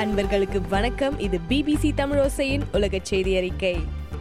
அன்பர்களுக்கு வணக்கம் இது பிபிசி தமிழோசையின் உலக செய்தி அறிக்கை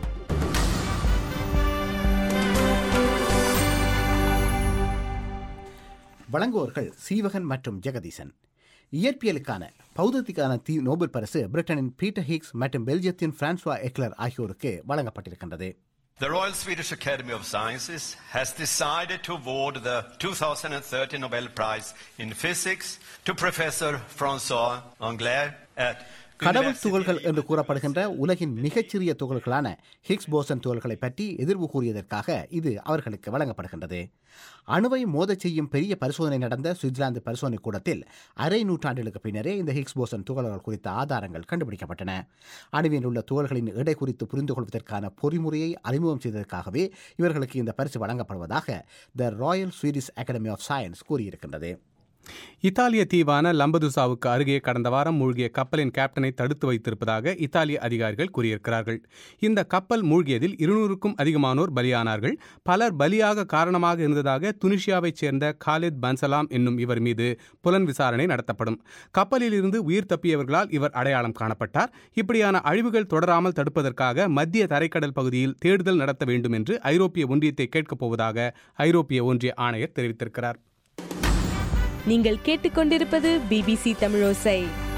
வழங்குவோர்கள் சீவகன் மற்றும் ஜெகதீசன் இயற்பியலுக்கான பௌதத்திற்கான தி நோபல் பரிசு பிரிட்டனின் பீட்டர் ஹிக்ஸ் மற்றும் பெல்ஜியத்தின் பிரான்சுவா எக்லர் ஆகியோருக்கு வழங்கப்பட்டிருக்கின்றது The Royal Swedish Academy of Sciences has decided to award the 2030 Nobel Prize in Physics to Professor François Anglais at கடவுள் University துகள்கள் என்று கூறப்படுகின்ற உலகின் மிகச்சிறிய துகள்களான ஹிக்ஸ் போசன் துகள்களை பற்றி எதிர்வு கூறியதற்காக இது அவர்களுக்கு வழங்கப்படுகின்றது அணுவை மோதச் செய்யும் பெரிய பரிசோதனை நடந்த சுவிட்சர்லாந்து பரிசோதனை கூடத்தில் அரை நூற்றாண்டுகளுக்கு பின்னரே இந்த ஹிக்ஸ் போசன் துகள்கள் குறித்த ஆதாரங்கள் கண்டுபிடிக்கப்பட்டன அணுவில் உள்ள துகள்களின் எடை குறித்து புரிந்து கொள்வதற்கான பொறிமுறையை அறிமுகம் செய்ததற்காகவே இவர்களுக்கு இந்த பரிசு வழங்கப்படுவதாக the royal Swedish academy of science கூறியிருக்கின்றது இத்தாலிய தீவான லம்பதுசாவுக்கு அருகே கடந்த வாரம் மூழ்கிய கப்பலின் கேப்டனை தடுத்து வைத்திருப்பதாக இத்தாலிய அதிகாரிகள் கூறியிருக்கிறார்கள் இந்த கப்பல் மூழ்கியதில் இருநூறுக்கும் அதிகமானோர் பலியானார்கள் பலர் பலியாக காரணமாக இருந்ததாக துனிஷியாவைச் சேர்ந்த காலித் பன்சலாம் என்னும் இவர் மீது புலன் விசாரணை நடத்தப்படும் கப்பலில் இருந்து உயிர் தப்பியவர்களால் இவர் அடையாளம் காணப்பட்டார் இப்படியான அழிவுகள் தொடராமல் தடுப்பதற்காக மத்திய தரைக்கடல் பகுதியில் தேடுதல் நடத்த வேண்டும் என்று ஐரோப்பிய ஒன்றியத்தை கேட்கப் போவதாக ஐரோப்பிய ஒன்றிய ஆணையர் தெரிவித்திருக்கிறார் நீங்கள் கேட்டுக்கொண்டிருப்பது பிபிசி தமிழோசை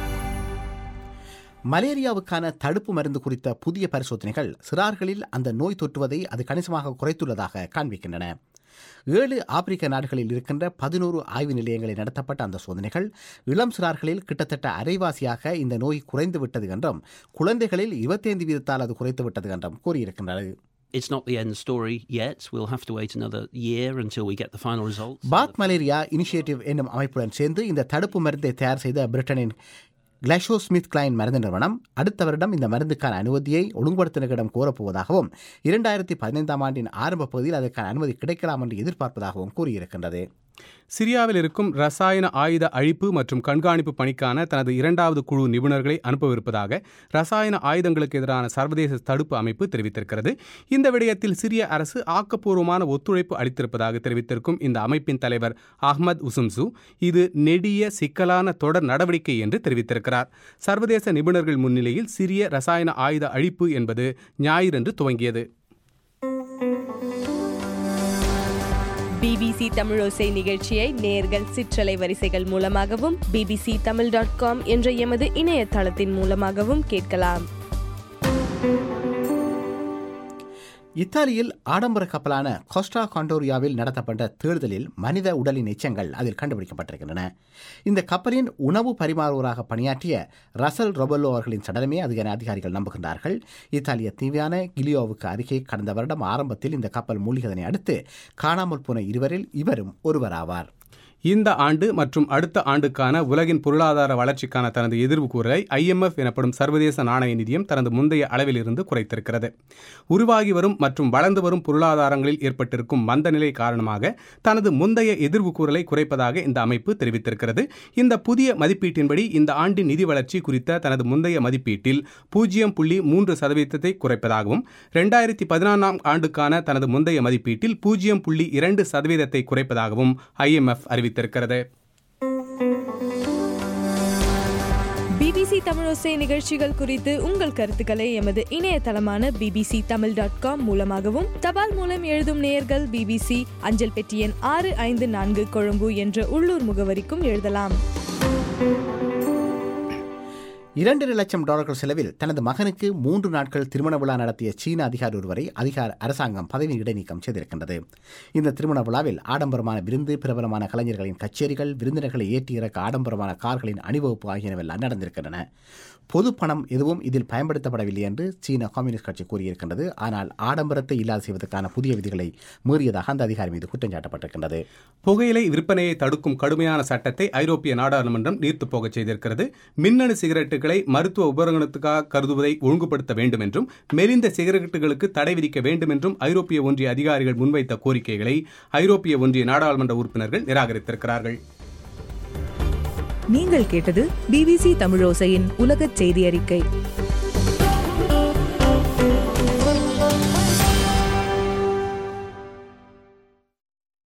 மலேரியாவுக்கான தடுப்பு மருந்து குறித்த புதிய பரிசோதனைகள் சிறார்களில் அந்த நோய் தொற்றுவதை அது கணிசமாக குறைத்துள்ளதாக காண்பிக்கின்றன ஏழு ஆப்பிரிக்க நாடுகளில் இருக்கின்ற பதினோரு ஆய்வு நிலையங்களில் நடத்தப்பட்ட அந்த சோதனைகள் இளம் சிறார்களில் கிட்டத்தட்ட அரைவாசியாக இந்த நோய் குறைந்து விட்டது என்றும் குழந்தைகளில் இருபத்தைந்து வீதத்தால் அது குறைத்து விட்டது என்றும் கூறியிருக்கின்றது It's not the end story yet. We'll have to wait another year until we get the final results. Path malaria initiative என்னும் அமைப்புடன் சேர்ந்து இந்த தடுப்பு மருந்தை தயார் செய்த பிரிட்டனின் கிளாஷோ ஸ்மித் கிளைன் மருந்து நிறுவனம் அடுத்த வருடம் இந்த மருந்துக்கான அனுமதியை ஒழுங்குபடுத்தினரிடம் கோரப்போவதாகவும் இரண்டாயிரத்தி பதினைந்தாம் ஆண்டின் ஆரம்ப பகுதியில் அதற்கான அனுமதி கிடைக்கலாம் என்று எதிர்பார்ப்பதாகவும் கூறியிருக்கின்றது சிரியாவில் இருக்கும் ரசாயன ஆயுத அழிப்பு மற்றும் கண்காணிப்பு பணிக்கான தனது இரண்டாவது குழு நிபுணர்களை அனுப்பவிருப்பதாக ரசாயன ஆயுதங்களுக்கு எதிரான சர்வதேச தடுப்பு அமைப்பு தெரிவித்திருக்கிறது இந்த விடயத்தில் சிரிய அரசு ஆக்கப்பூர்வமான ஒத்துழைப்பு அளித்திருப்பதாக தெரிவித்திருக்கும் இந்த அமைப்பின் தலைவர் அஹ்மத் உசும்சு இது நெடிய சிக்கலான தொடர் நடவடிக்கை என்று தெரிவித்திருக்கிறார் சர்வதேச நிபுணர்கள் முன்னிலையில் சிரிய ரசாயன ஆயுத அழிப்பு என்பது ஞாயிறன்று துவங்கியது பிபிசி தமிழோசை நிகழ்ச்சியை நேர்கள் சிற்றலை வரிசைகள் மூலமாகவும் பிபிசி தமிழ் டாட் காம் என்ற எமது இணையதளத்தின் மூலமாகவும் கேட்கலாம் இத்தாலியில் ஆடம்பர கப்பலான கோஸ்டா காண்டோரியாவில் நடத்தப்பட்ட தேடுதலில் மனித உடலின் எச்சங்கள் அதில் கண்டுபிடிக்கப்பட்டிருக்கின்றன இந்த கப்பலின் உணவு பரிமாறுவராக பணியாற்றிய ரசல் ரொபல்லோ அவர்களின் சடலமே அது என அதிகாரிகள் நம்புகின்றார்கள் இத்தாலிய தீவான கிலியோவுக்கு அருகே கடந்த வருடம் ஆரம்பத்தில் இந்த கப்பல் மூழ்கியதனை அடுத்து காணாமல் போன இருவரில் இவரும் ஒருவராவார் இந்த ஆண்டு மற்றும் அடுத்த ஆண்டுக்கான உலகின் பொருளாதார வளர்ச்சிக்கான தனது எதிர்வு கூறலை ஐஎம்எஃப் எனப்படும் சர்வதேச நாணய நிதியம் தனது முந்தைய அளவிலிருந்து குறைத்திருக்கிறது உருவாகி வரும் மற்றும் வளர்ந்து வரும் பொருளாதாரங்களில் ஏற்பட்டிருக்கும் மந்த நிலை காரணமாக தனது முந்தைய எதிர்வு கூறலை குறைப்பதாக இந்த அமைப்பு தெரிவித்திருக்கிறது இந்த புதிய மதிப்பீட்டின்படி இந்த ஆண்டின் நிதி வளர்ச்சி குறித்த தனது முந்தைய மதிப்பீட்டில் பூஜ்ஜியம் புள்ளி மூன்று சதவீதத்தை குறைப்பதாகவும் இரண்டாயிரத்தி பதினான்காம் ஆண்டுக்கான தனது முந்தைய மதிப்பீட்டில் பூஜ்ஜியம் புள்ளி இரண்டு சதவீதத்தை குறைப்பதாகவும் ஐஎம்எஃப் அறிவித்திருக்கிறது பிபிசி தமிழோசை நிகழ்ச்சிகள் குறித்து உங்கள் கருத்துக்களை எமது இணையதளமான பிபிசி தமிழ் டாட் காம் மூலமாகவும் தபால் மூலம் எழுதும் நேயர்கள் பிபிசி அஞ்சல் பெட்டி எண் ஆறு ஐந்து நான்கு கொழும்பு என்ற உள்ளூர் முகவரிக்கும் எழுதலாம் இரண்டரை லட்சம் டாலர்கள் செலவில் தனது மகனுக்கு மூன்று நாட்கள் திருமண விழா நடத்திய சீன அதிகாரி ஒருவரை அதிகார அரசாங்கம் பதவி இடைநீக்கம் செய்திருக்கின்றது இந்த திருமண விழாவில் ஆடம்பரமான விருந்து பிரபலமான கலைஞர்களின் கச்சேரிகள் விருந்தினர்களை ஏற்றி இறக்க ஆடம்பரமான கார்களின் அணிவகுப்பு ஆகியனவெல்லாம் நடந்திருக்கின்றன பொது பணம் எதுவும் இதில் பயன்படுத்தப்படவில்லை என்று சீன கம்யூனிஸ்ட் கட்சி கூறியிருக்கின்றது ஆனால் ஆடம்பரத்தை இல்லாது செய்வதற்கான புதிய விதிகளை மீறியதாக அந்த அதிகாரி மீது குற்றம் சாட்டப்பட்டிருக்கின்றது புகையிலை விற்பனையை தடுக்கும் கடுமையான சட்டத்தை ஐரோப்பிய நாடாளுமன்றம் நீர்த்து போகச் செய்திருக்கிறது மின்னணு சிகரெட்டுகளை மருத்துவ உபகரணத்துக்காக கருதுவதை ஒழுங்குபடுத்த வேண்டும் என்றும் மெலிந்த சிகரெட்டுகளுக்கு தடை விதிக்க வேண்டும் என்றும் ஐரோப்பிய ஒன்றிய அதிகாரிகள் முன்வைத்த கோரிக்கைகளை ஐரோப்பிய ஒன்றிய நாடாளுமன்ற உறுப்பினர்கள் நிராகரித்திருக்கிறார்கள் நீங்கள் கேட்டது பிபிசி தமிழோசையின் உலகச் செய்தி அறிக்கை